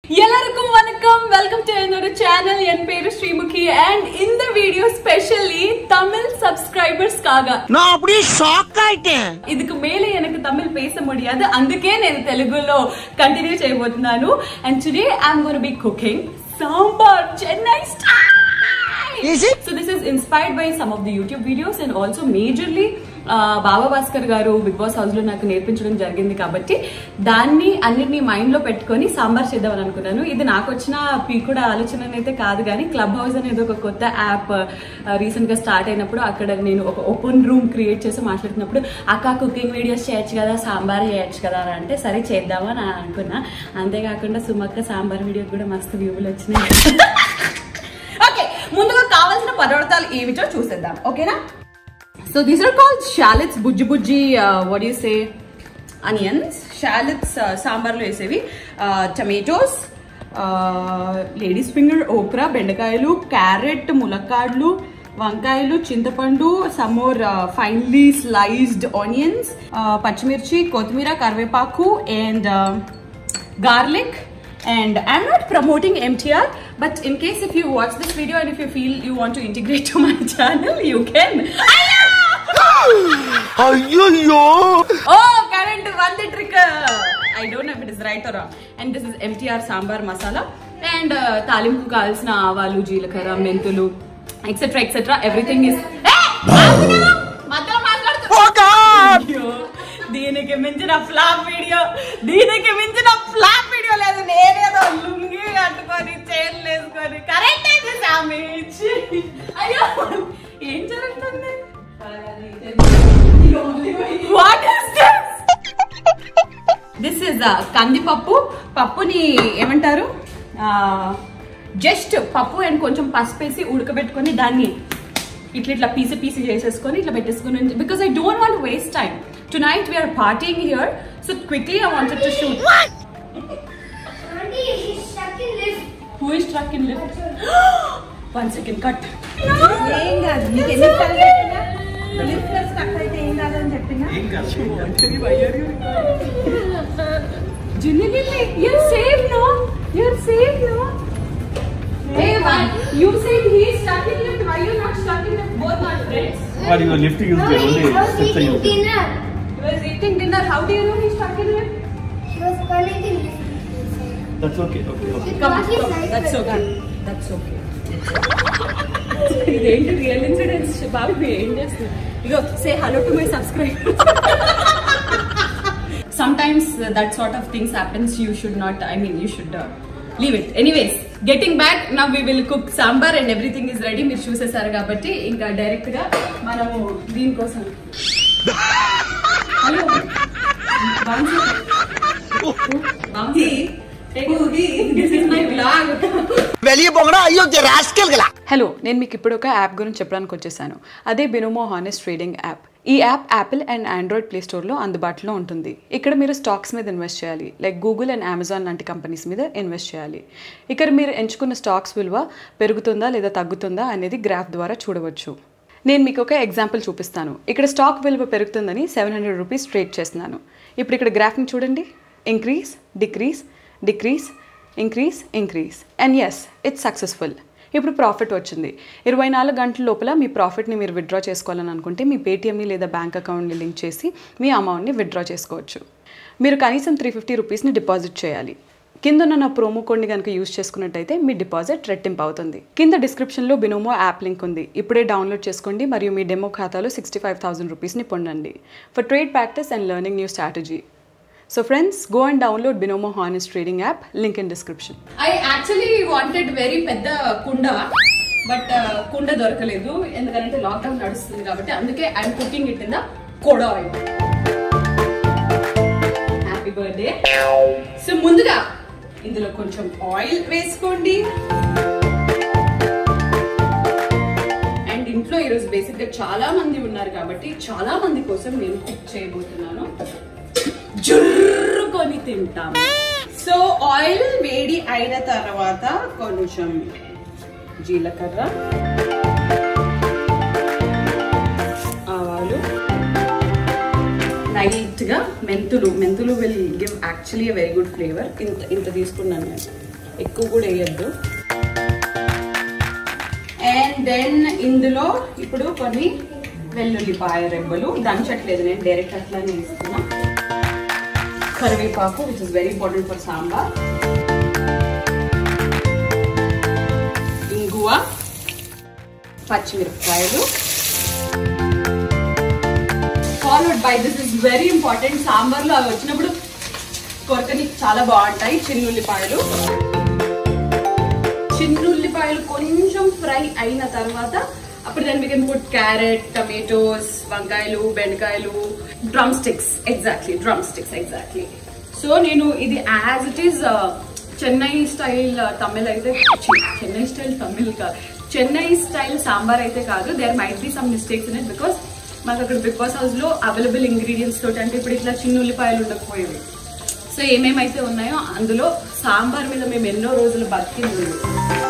எல்லாருக்கும் வணக்கம் welcome to என்னோட சேனல் என் பேரு ஸ்ரீமுகி அண்ட் இந்த வீடியோ ஸ்பெஷலி தமிழ் சப்ஸ்கிரைபர்ஸ்க்காக நான் அப்படியே ஷாக் ஆயிட்டேன் இதுக்கு మేలే எனக்கு తమిళ్ పేస முடியாது అందుకే నేను తెలుగులో కంటిన్యూ చేయబోతున్నాను and today I'm gonna be cooking sambar Chennai style Is it? So this is inspired by some of the YouTube videos and also majorly Baba Bhaskar garu Bigg Boss house లో నాకు నేర్పించడం జరిగింది కాబట్టి దాన్ని అన్నిటిని మైండ్ లో పెట్టుకొని సాంబార్ చేద్దామని అనుకున్నాను ఇది నాకు వచ్చిన పీకుడ ఆలోచన అయితే కాదు కానీ క్లబ్ హౌస్ అనేది ఒక కొత్త యాప్ రీసెంట్ గా స్టార్ట్ అయినప్పుడు అక్కడ నేను ఒక ఓపెన్ రూమ్ క్రియేట్ చేసి మాట్లాడుతున్నప్పుడు అక్క కుకింగ్ వీడియోస్ చేయొచ్చు కదా సాంబార్ చేయొచ్చు కదా అని అంటే సరే చేద్దామా అని అనుకున్నా అంతేకాకుండా సుమక్క సాంబార్ వీడియో కూడా మస్తు వ్యూలు వచ్చినాయి ఓకే ముందుగా కావాల్సిన పదార్థాలు ఏమిటో చూసేద్దాం ఓకేనా so these are called shallots బుజ్జి బుజ్జి what you say onions shallots సాంబార్లో వేసేవి టమాటోస్ లేడీస్ ఫింగర్ ఓక్రా బెండకాయలు క్యారెట్ ములక్కాడ్లు వంకాయలు చింతపండు సమ్మోర్ ఫైన్లీ స్లైస్డ్ ఆనియన్స్ పచ్చిమిర్చి కొత్తిమీర కరివేపాకు and garlic and i'm not promoting mtr but in case if you watch this video and if you feel you want to integrate to my channel you can అయ్యో oh current one the trick i don't know if it is right or wrong and this is mtr sambar masala and uh, తాలింపు కావాల్సిన ఆవాలు జీలకర్ర మెంతులు etcetera etcetera everything is మధ్యలో మాట్లాడుతున్నా అయ్యో, దీనికి మించిన ఫ్లాప్ వీడియో దీనికి మించిన ఫ్లాప్ వీడియో లేదు నేనేదో లుంగి కట్టుకొని చైర్లు వేసుకొని కరెక్ట్ అయితే సామేజ్ అయ్యో ఏం జరుగుతుంది what is this this is కందిపప్పు పప్పుని ఏమంటారు జస్ట్ పప్పు అండ్ కొంచెం పసుపు వేసి ఉడకబెట్టుకొని దాన్ని ఇట్లా ఇట్లా పీసి పీసి చేసేసుకొని ఇట్లా పెట్టేసుకొని because I don't want waste time tonight we're partying here so quickly I wanted to shoot Auntie, he's stuck in lift. Who is ట్రక్ in lift one second cut ఏం కాదు నీకు ఎన్నిసార్లు చెప్పినా lift లో స్టక్ అయితే ఏం కాదని చెప్పినా Genuinely, you're safe, no? You're safe, no? Hey, one, you said he's stuck in lift. Why you not stuck in lift? Both are friends. But your lift is No, there he only was steps are eating used. dinner. He was eating dinner. How do you know he's stuck in lift? He was connecting lift. That's okay, okay, okay. Come on, he's like That's that. okay. That's okay. ఇదేంటి real incidents బాబు ఏం చేస్తుంది ఇగో say hello to my subscribe sometimes that sort of things happens you should not I mean you should leave it anyways getting back నా we will cook sambar and everything is ready మీరు చూసేసారు కాబట్టి ఇంకా direct గా మనము దీనికోసం hello this is my blog வெளியே போங்கடா ஐயோ ராஸ்கல்களா హలో నేను మీకు ఇప్పుడు ఒక యాప్ గురించి చెప్పడానికి వచ్చేసాను అదే బినోమో హానెస్ట్ ట్రేడింగ్ యాప్ ఈ app Apple and Android Play స్టోర్లో అందుబాటులో ఉంటుంది ఇక్కడ మీరు స్టాక్స్ మీద ఇన్వెస్ట్ చేయాలి లైక్ గూగుల్ అండ్ అమెజాన్ లాంటి కంపెనీస్ మీద ఇన్వెస్ట్ చేయాలి ఇక్కడ మీరు ఎంచుకున్న స్టాక్స్ విలువ పెరుగుతుందా లేదా తగ్గుతుందా అనేది గ్రాఫ్ ద్వారా చూడవచ్చు నేను మీకు ఒక ఎగ్జాంపుల్ చూపిస్తాను ఇక్కడ స్టాక్ విలువ పెరుగుతుందని సెవెన్ హండ్రెడ్ రూపీస్ ట్రేడ్ చేస్తున్నాను ఇప్పుడు ఇక్కడ గ్రాఫ్ని చూడండి increase decrease decrease increase increase and yes it's successful ఇప్పుడు ప్రాఫిట్ వచ్చింది ఇరవై నాలుగు గంటల లోపల మీ ప్రాఫిట్ని మీరు విత్డ్రా చేసుకోవాలని అనుకుంటే మీ పేటిఎంని లేదా బ్యాంక్ అకౌంట్ని లింక్ చేసి మీ అమౌంట్ని విత్డ్రా చేసుకోవచ్చు మీరు కనీసం త్రీ ఫిఫ్టీ రూపీస్ని డిపాజిట్ చేయాలి కింద ఉన్న నా ప్రోమో కోడ్ని కనుక యూస్ చేసుకున్నట్టయితే మీ డిపాజిట్ రెట్టింపు అవుతుంది కింద డిస్క్రిప్షన్లో బినోమో యాప్ లింక్ ఉంది ఇప్పుడే డౌన్లోడ్ చేసుకోండి మరియు మీ డెమో ఖాతాలో సిక్స్టీ ఫైవ్ థౌసండ్ రూపీస్ని పొందండి for trade practice and learning new strategy so friends go and download Binomo honest trading app link in description I actually wanted very పెద్ద కుండ బట్ కుండ దొరకలేదు ఎందుకంటే లాక్డౌన్ నడుస్తుంది కాబట్టి అందుకే I'm cooking it in the కోడ ఆయిల్ హ్యాపీ బర్త్డే సో ముందుగా ఇందులో కొంచెం ఆయిల్ వేసుకోండి అండ్ ఇంట్లో ఈరోజు బేసిక్ గా చాలా మంది ఉన్నారు కాబట్టి చాలా మంది కోసం నేను కుక్ చేయబోతున్నాను జుర్రుకొని తింటాం సో ఆయిల్ వేడి అయిన తర్వాత కొంచెం జీలకర్ర ఆవాలు లైట్ గా మెంతులు మెంతులు will give actually very good flavour ఇంత ఇంత తీసుకున్నాను నేను ఎక్కువ కూడా వేయద్దు అండ్ దెన్ ఇందులో ఇప్పుడు కొన్ని వెల్లుల్లిపాయ రెబ్బలు దంచట్లేదు నేను డైరెక్ట్ అట్లానే ఇస్తున్నా కరివేపాకు which is very important for sambar ఇంగువ పచ్చిమిరపకాయలు followed by this is very important సాంబార్లో అవి వచ్చినప్పుడు కొరకని చాలా బాగుంటాయి చిన్నుల్లిపాయలు చిన్నుల్లిపాయలు కొంచెం ఫ్రై అయిన తర్వాత అప్పుడు దాన్ని we can put carrot tomatoes వంకాయలు బెండకాయలు drumsticks exactly drumsticks exactly so నేను ఇది as it is Chennai style Tamil అయితే ఛీ, చెన్నై స్టైల్ తమిళ్ కాదు చెన్నై స్టైల్ సాంబార్ అయితే కాదు there might be some mistakes in it because మాకు అక్కడ బిగ్ బాస్ హౌస్ లో అవైలబుల్ ఇంగ్రీడియంట్స్ తోటి అంటే ఇప్పుడు ఇట్లా చిన్న ఉల్లిపాయలు ఉండకపోయేవి సో ఏమేమైతే ఉన్నాయో అందులో సాంబార్ మీద మేము ఎన్నో రోజులు బతికింది ఉంది.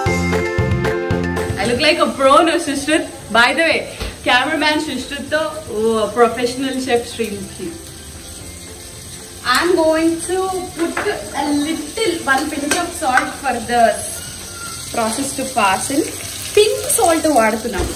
I look like a pro no sister by the way cameraman sister తో professional chef Sreemukhi I'm going to put a little one pinch of salt for the process to pass in. Pink salt వాడుతున్నాం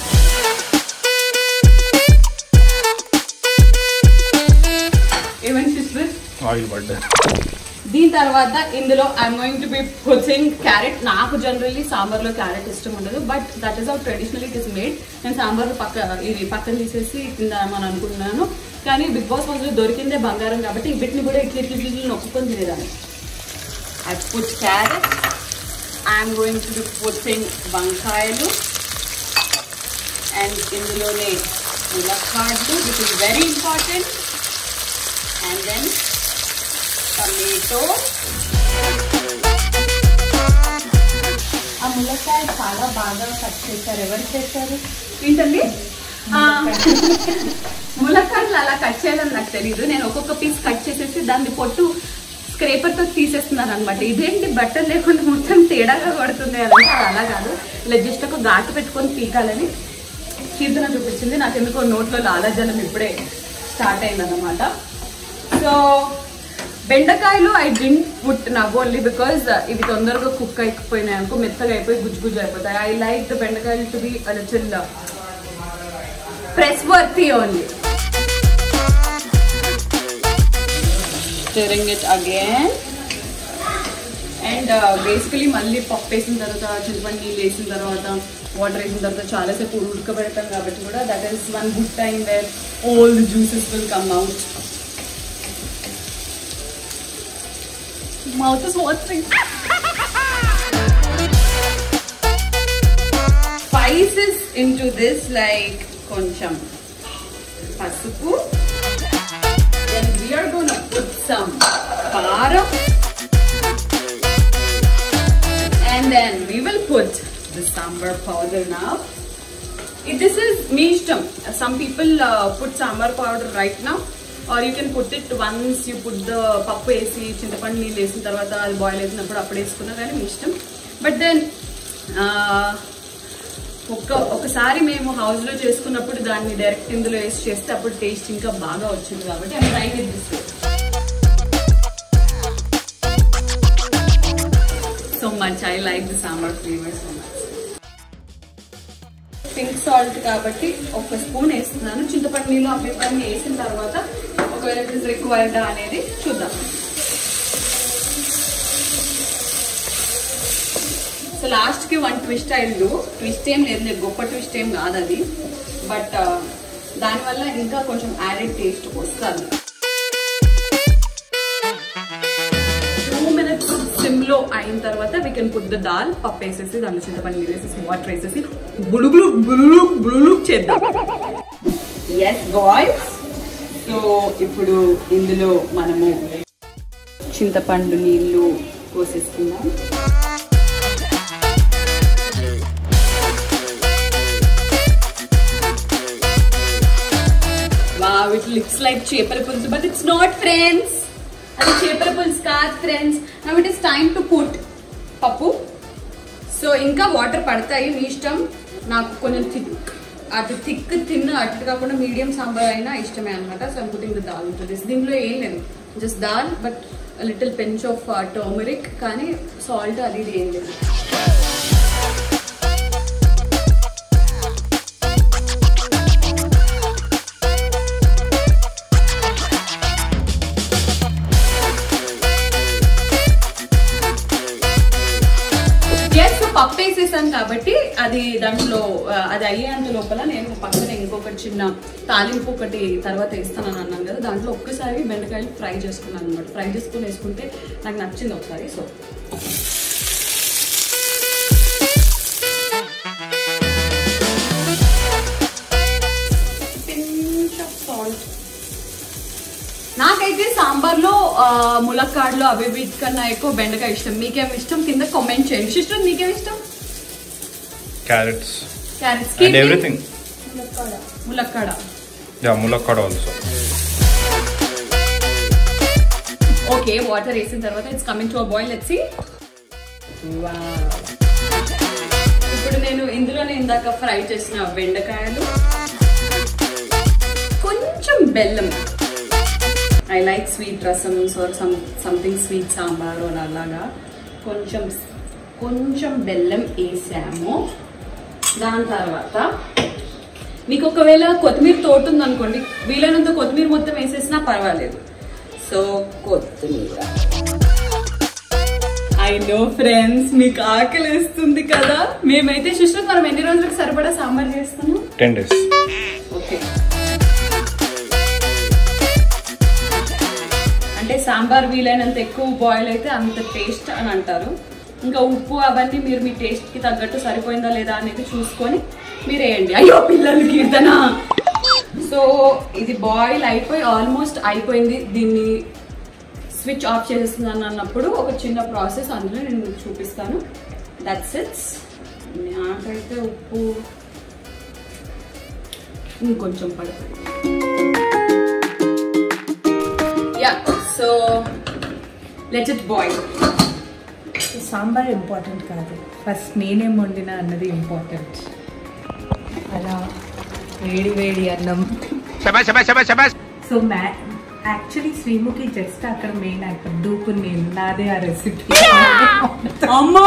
ఏమని sister oil పడ్డా దీని తర్వాత ఇందులో I'm going to be putting carrot నాకు generally సాంబార్లో carrot ఇష్టం ఉండదు but that is out traditional it is made నేను సాంబార్ పక్క ఇది పక్కన తీసేసి తిందామని అనుకున్నాను కానీ బిగ్ బాస్ హౌస్లో దొరికిందే బంగారం కాబట్టి వీటిని కూడా ఇట్లా ఇట్లా ఇట్లా నొక్కుకొని తినేదాన్ని I put carrot I'm going to be putting వంకాయలు అండ్ ఇందులోనే ములక్కాడ్లు this is very important and then tomato ఆ ములక్కాయ చాలా బాగా కట్ చేశారు ఎవరు చేశారు ఏంటండి ఆ, ములక్కాయలు అలా కట్ చేయాలని నాకు తెలియదు నేను ఒక్కొక్క పీస్ కట్ చేసేసి దాన్ని పొట్టు స్క్రేపర్ తో తీసేస్తున్నాను అనమాట ఇదేంటి బట్టలు లేకుండా మొత్తం తేడాగా పడుతుంది అని అది అలా కాదు ఇలా జస్ట్ ఒక ఘాటు పెట్టుకొని పీకాలని కీర్తన చూపించింది నాకు ఎందుకో నోట్లో లాలాజలం ఇప్పుడే స్టార్ట్ అయిందన్నమాట సో బెండకాయలు I didn't put now only because ఇవి తొందరగా కుక్ అయిపోయినాయి అనుకో మెత్తగా అయిపోయి గుజ్జు గుజ్జు అయిపోతాయి ఐ లైక్ ద బెండకాయలు to be little press worthy only stirring it again and basically మళ్ళీ పప్పు వేసిన తర్వాత చింతపండు నీళ్ళు వేసిన తర్వాత వాటర్ వేసిన తర్వాత చాలాసేపు ఉడకబెడతాం కాబట్టి కూడా that is one good time where all the juices will come out mouth is watering spices into this like కొంచెం పసుపు then we are gonna put some కారం and then we will put the sambar powder now If this is మీ ఇష్టం some people uh, put sambar powder right now or you can put it once you put the పప్పు వేసి చింతపండు నీళ్ళు వేసిన తర్వాత అది boil వేసినప్పుడు అప్పుడు వేసుకున్నా కానీ మీ ఇష్టం బట్ దెన్ ఒక్క ఒకసారి మేము హౌస్ లో చేసుకున్నప్పుడు దాన్ని డైరెక్ట్ ఇందులో వేసి చేస్తే అప్పుడు టేస్ట్ ఇంకా బాగా వచ్చింది కాబట్టి I try with this so much I like the sambar flavour so much pink salt కాబట్టి ఒక స్పూన్ వేస్తున్నాను చింతపండు నీళ్ళు అవి ఇవన్నీ వేసిన తర్వాత ఒకవేళ ఇట్ ఇస్ రిక్వైర్డ్ అనేది చూద్దాం సో లాస్ట్ కి వన్ ట్విస్ట్ అయింది ట్విస్ట్ ఏం లేదు లేదు గొప్ప ట్విస్ట్ ఏం కాదు అది బట్ దానివల్ల ఇంకా కొంచెం యాడెడ్ టేస్ట్ వస్తుంది టూ మినిట్స్ సిమ్ లో అయిన తర్వాత we can put the dal పప్పు వేసేసి దాంట్లో చింతపండు నీళ్ళు వేసేసి వాటర్ వేసేసి బులుగులు బులులు బులులు చేద్దాం ఎస్ బాయ్స్ సో ఇప్పుడు ఇందులో మనము చింతపండు నీళ్ళు పోసేసుకుందాం వావ్ ఇట్ లుక్స్ లైక్ చేపల పులుసు బట్ ఇట్స్ నాట్ ఫ్రెండ్స్ అది చేపల పులుసు కాదు friends now it is time to put pappu so ఇంకా వాటర్ పడతాయి మీ ఇష్టం నాకు కొంచెం థిక్ అటు థిక్ తిన్న అటు కాకుండా మీడియం సాంబార్ అయినా ఇష్టమే అనమాట సో పుట్టింగ్ ద దాల్ ఉంటుంది దీంట్లో ఏం లేదు just dal but little pinch of turmeric కానీ సాల్ట్ అది ఇది ఏం లేదు ఎస్ పప్పు వేసేసాను కాబట్టి అది దాంట్లో ఆ, అది అయ్యేంత లోపల నేను పక్కన ఇంకొకటి చిన్న తాలింపు ఒకటి తర్వాత వేస్తానని అన్నాను కదా దాంట్లో ఒక్కసారి బెండకాయలు ఫ్రై చేసుకున్నాను అనమాట ఫ్రై చేసుకుని వేసుకుంటే నాకు నచ్చింది ఒకసారి సో pinch of salt. నాకైతే సాంబార్లో ఆ, ములక్కాడలు అవి వీటి కన్నా ఎక్కువ బెండకాయ ఇష్టం మీకేం ఇష్టం కింద కామెంట్ చేయండి సిస్టర్ మీకేం ఇష్టం క్యారెట్స్ క్యారెట్స్ అండ్ ఎవ్రీథింగ్ ములక్కాడ యా ములక్కడ ఆల్సో ఓకే వాటర్ వేసిన తర్వాత it's coming to a boil let's ఇప్పుడు నేను ఇందులోనే ఇందాక ఫ్రై చేసిన బెండకాయలు కొంచెం బెల్లం I like sweet rasam or some something sweet sambar అని అలాగా కొంచెం కొంచెం బెల్లం వేసాము దాని తర్వాత మీకు ఒకవేళ కొత్తిమీర తోట ఉందనుకోండి వీలైనంత కొత్తిమీర మొత్తం వేసేసినా పర్వాలేదు సో కొత్తిమీర ఐ నో ఫ్రెండ్స్ మీకు ఆకలి వేస్తుంది కదా మేమైతే సిస్టర్ మనం ఎన్ని రోజులకు సరిపడా సాంబార్ చేస్తాము టెన్ డేస్ ఓకే అంటే సాంబార్ వీలైనంత ఎక్కువ బాయిల్ అయితే అంత టేస్ట్ అని అంటారు ఇంకా ఉప్పు అవన్నీ మీరు మీ టేస్ట్ కి తగ్గట్టు సరిపోయిందా లేదా అనేది చూసుకొని మీరు వేయండి అయ్యో పిల్లలు కీర్తన సో ఇది బాయిల్ అయిపోయి ఆల్మోస్ట్ అయిపోయింది దీన్ని స్విచ్ ఆఫ్ చేసేస్తున్నాను అన్నప్పుడు ఒక చిన్న ప్రాసెస్ అందులో నేను మీకు చూపిస్తాను దట్స్ ఇట్స్ నాకైతే ఉప్పు ఇంకొంచెం పడుతుంది yeah so let it boil sambar important కాదు ఫస్ట్ నేనేం వండినా అన్నది ఇంపార్టెంట్ అలా వేడి వేడి అన్నం సో మ్యా యాక్చువల్లీ శ్రీముఖి జస్ట్ అక్కడ మెయిన్ యాక్టర్ దూకు నేను నాదే ఆ రెసిపీ అమ్మా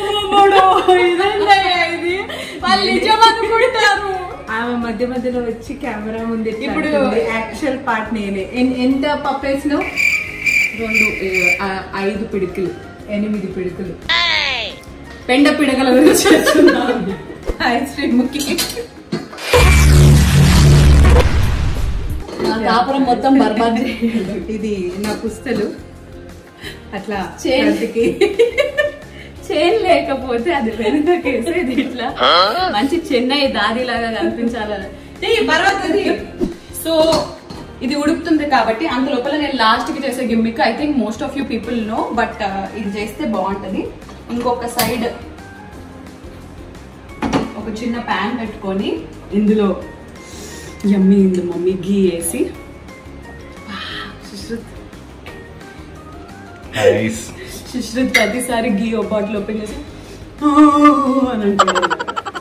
ఇది వాళ్ళు నిజం అనుకుంటారు ఆమె మధ్య మధ్యలో వచ్చి కెమెరా ముందు ఇప్పుడు- ఇప్పుడు యాక్చువల్ పార్ట్ నేనే ఎన్- ఎంత పప్పు వేసినావు రెండు ఆ, ఐదు పిడికిలు ఎనిమిది పిడుకులు పెండ పిడకల గురించి చేస్తున్నాను హాయ్ శ్రీముఖి నా కాపురం మొత్తం బర్బాద్ చేయండి. ఇది నా పుస్తలు అట్లా చేయి. ప్రతికి చైన్ లేకపోతే అది వెనుకకేసేది ఇట్లా మంచి చెన్నై దారి లాగా కనిపించాలని పర్వాలేదు సో ఇది ఉడుకుతుంది కాబట్టి అంత లోపల నేను లాస్ట్ కి చేసే gimmick I think most of you people know but ఇది చేస్తే బాగుంటది ఇంకొక సైడ్ ఒక చిన్న ప్యాన్ పెట్టుకొని ఇందులో యమ్మీ ఇందు మమ్మీ గీ వేసి సుశ్రుత్ నైస్ సుశ్రుత్ ప్రతిసారి గీ ఒక బాటిల్ ఓపెన్ చేసి "ఓ" అని అంటాడు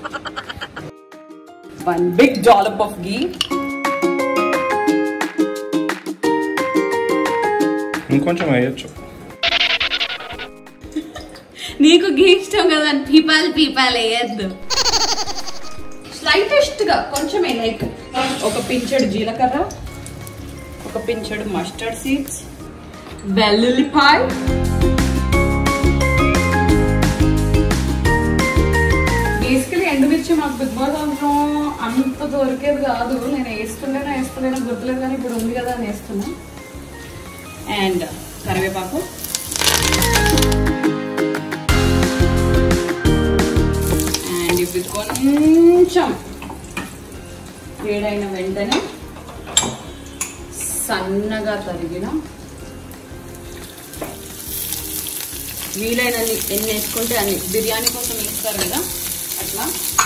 one big dollop of ghee ఇంకొంచెం వేయచ్చు నీకు గీ ఇష్టం కదా పీపాల్ పీపాల్ వేయద్దు స్లైటెస్ట్ గా కొంచెమే లైక్ ఒక పించెడు జీలకర్ర ఒక పించెడు మస్టర్డ్ సీడ్స్ వెల్లుల్లిపాయ బేసికలీ ఎండుమిర్చి మాకు బిగ్ బాస్ అవసరం అంత దొరికేది కాదు నేను వేసుకుంటేనే వేసుకోలేను గుర్తులేదు కానీ ఇప్పుడు ఉంది కదా అని వేస్తున్నా అండ్ కరివేపాకు అండ్ ఇవి కొంచెం వేడైన వెంటనే సన్నగా తరిగిన వీలైనన్ని ఎన్ని వేసుకుంటే అన్ని బిర్యానీ కోసం వేస్తారు కదా అట్లా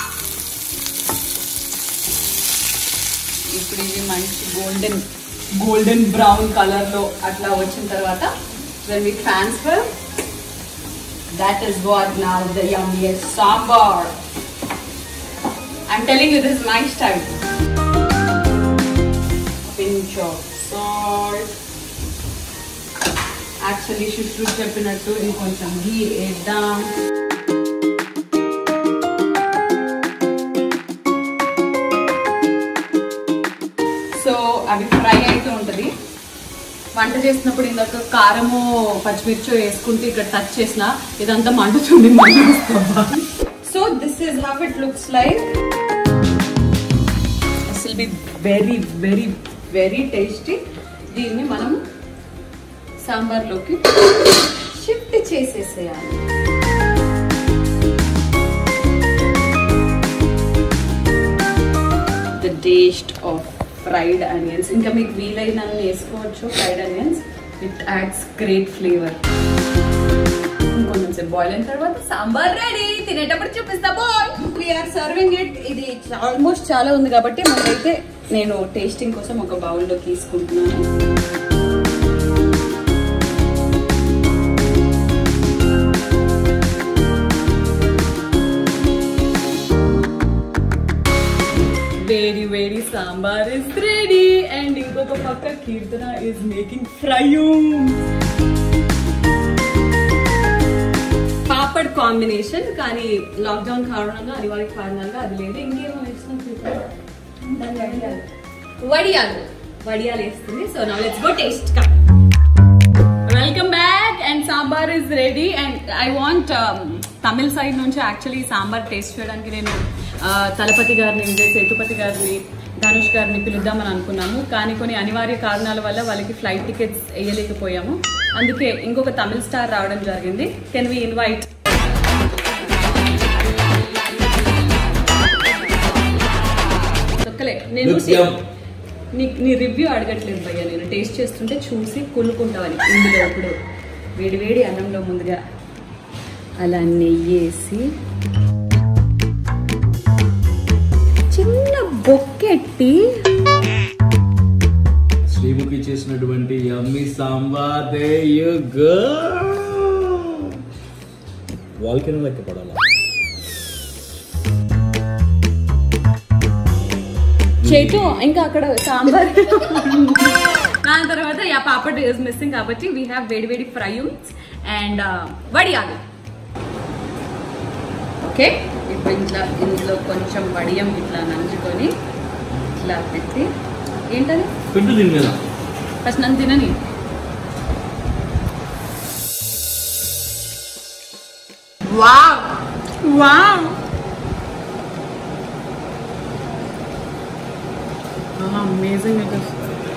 ఇప్పుడు ఇది మంచి గోల్డెన్ గోల్డెన్ బ్రౌన్ కలర్ లో అట్లా వచ్చిన తర్వాత when we transfer that is what now the yummiest sambar I'm telling you this my style pinch of salt actually shift చెప్పినట్టు ఇంకొంచెం ఘీ వేద్దాం సో అవి ఫ్రై అవుతూ ఉంటుంది వంట చేసినప్పుడు ఇందాక కారము పచ్చిమిర్చి వేసుకుంటే ఇక్కడ టచ్ చేసిన ఇదంతా మండుతుంది so this is how it looks like this will be very very very tasty దీన్ని మనం సాంబార్లోకి షిఫ్ట్ చేసేసేయాలి the taste of fried onions ఇంకా మీకు వీలైన వేసుకోవచ్చు fried onions it adds great flavour ఇంకొంచెం సేపు బాయిల్ అయిన తర్వాత సాంబార్ రెడీ తినేటప్పుడు చూపిస్తా బాయ్ వీఆర్ సర్వింగ్ ఇట్ ఇది ఆల్మోస్ట్ చాలా ఉంది కాబట్టి మనకైతే నేను టేస్టింగ్ కోసం ఒక బౌల్లో తీసుకుంటున్నాను వేడి వేడి సాంబార్ ఇస్ రెడీ అండ్ ఇంకొక పక్క Keerthana is making fry papad combination కానీ లాక్డౌన్ కారణంగా అనివార్య కారణంగా అది లేదు ఇంకేమో వేస్తున్నాం కీర్తన? దాని వడియాలు వడియాలు వడియాలు వేస్తుంది so now let's go taste welcome back and sambar is ready and I want Tamil side నుంచి యాక్చువల్లీ సాంబార్ టేస్ట్ చేయడానికి నేను ఆ, తలపతి గారిని విజయ్ సేతుపతి గారిని ధనుష్ గారిని పిలుద్దామని అనుకున్నాము కానీ కొన్ని అనివార్య కారణాల వల్ల వాళ్ళకి ఫ్లైట్ టికెట్స్ వేయలేకపోయాము అందుకే ఇంకొక తమిళ స్టార్ రావడం జరిగింది కెన్ వి ఇన్వైట్ ఒక్కలే నేను నీ నీ రివ్యూ అడగట్లేదు భయ్య నేను టేస్ట్ చేస్తుంటే చూసి కుళ్ళుకుంటావని ఇందులో ఇప్పుడు వేడి వేడి అన్నంలో ముందుగా అలా నెయ్యి వేసి చిన్న బొక్కెట్టి శ్రీముఖి చేసినటువంటి yummy sambar there you go వాల్కెన్ లెక్క పడాలా చేతు ఇంకా అక్కడ సాంబార్ దాని తర్వాత యా పాపడ్ ఇస్ మిస్సింగ్ కాబట్టి వీ హ్యావ్ వేడి వేడి ఫ్రైమ్స్ అండ్ వడియాలు ఓకే ఇప్పుడు ఇట్లా ఇందులో కొంచెం వడియం ఇట్లా నంచుకొని ఇట్లా పెట్టి ఏంటది పెట్టు దీని మీద ఫస్ట్ నన్ను తినని wow wow amazing it is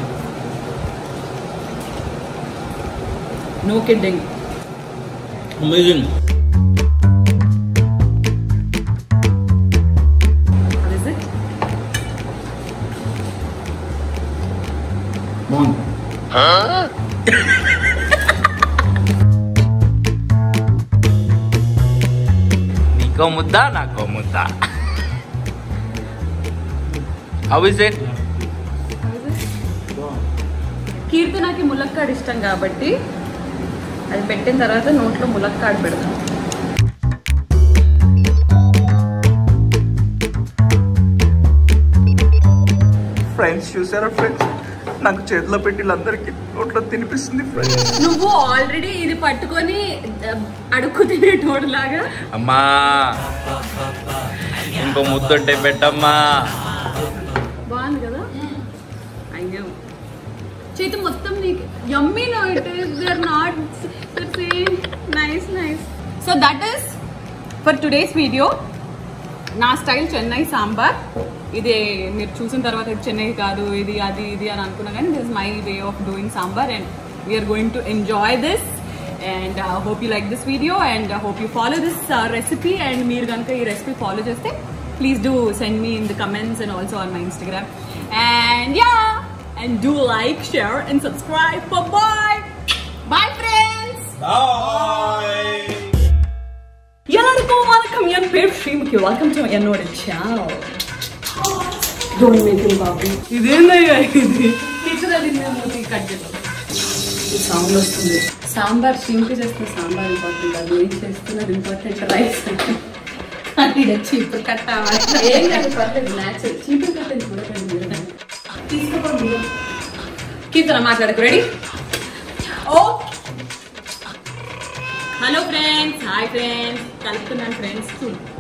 no kidding amazing What is it? బాగుంది నీకో ముద్ద నాకో ముద్ద హౌ ఇస్ ఇట్ కీర్తనకి ములక్కాడు ఇష్టం కాబట్టి అది పెట్టిన తర్వాత నోట్లో ములక్కాడు పెడదాం ఫ్రెండ్స్ చూసారా ఫ్రెండ్స్ నాకు చేతిలో పెట్టి వీళ్ళందరికీ నోట్లో తినిపిస్తుంది ఫ్రెండ్స్ నువ్వు ఆల్రెడీ ఇది పట్టుకొని ఆ, అడుక్కు తినేటోడు లాగా అమ్మా ఇంకో ముద్దుంటే పెట్టమ్మా బాగుంది కదా అయ్యో చేతి మొత్తం నీకు yummy no it is they are not nice nice so that is for today's video నా స్టైల్ చెన్నై సాంబార్ ఇది మీరు చూసిన తర్వాత ఇది చెన్నై కాదు ఇది అది ఇది అని అనుకున్నా కానీ this my way of doing sambar and we're going to enjoy this and hope you like this video and hope you follow this recipe and మీరు కనుక ఈ రెసిపీ ఫాలో చేస్తే please do send me in the comments and also on my Instagram and yeah and do like share and subscribe bye bye friends எல்லாருக்கும் வணக்கம் என் பேர் Sreemukhi welcome to என்னோட channel don't make him బాబు ఇదేందయ్యా ఇది teacher మూతి cut చేద్దాం sound వస్తుంది సాంబార్ శ్రీముఖి చేస్తున్న సాంబార్ ఇంపార్టెంట్ అది ఏం చేస్తున్నది ఇంపార్టెంట్ రైస్ కానీ చీపురు కట్ట ఏం కాదు పర్లేదు న్యాచురల్ చీపురు కట్టండి కూడా తీసుకోండి కీర్తన మాట్లాడకు ready oh hello friends hi friends కలుపుతున్నాను ఫ్రెండ్స్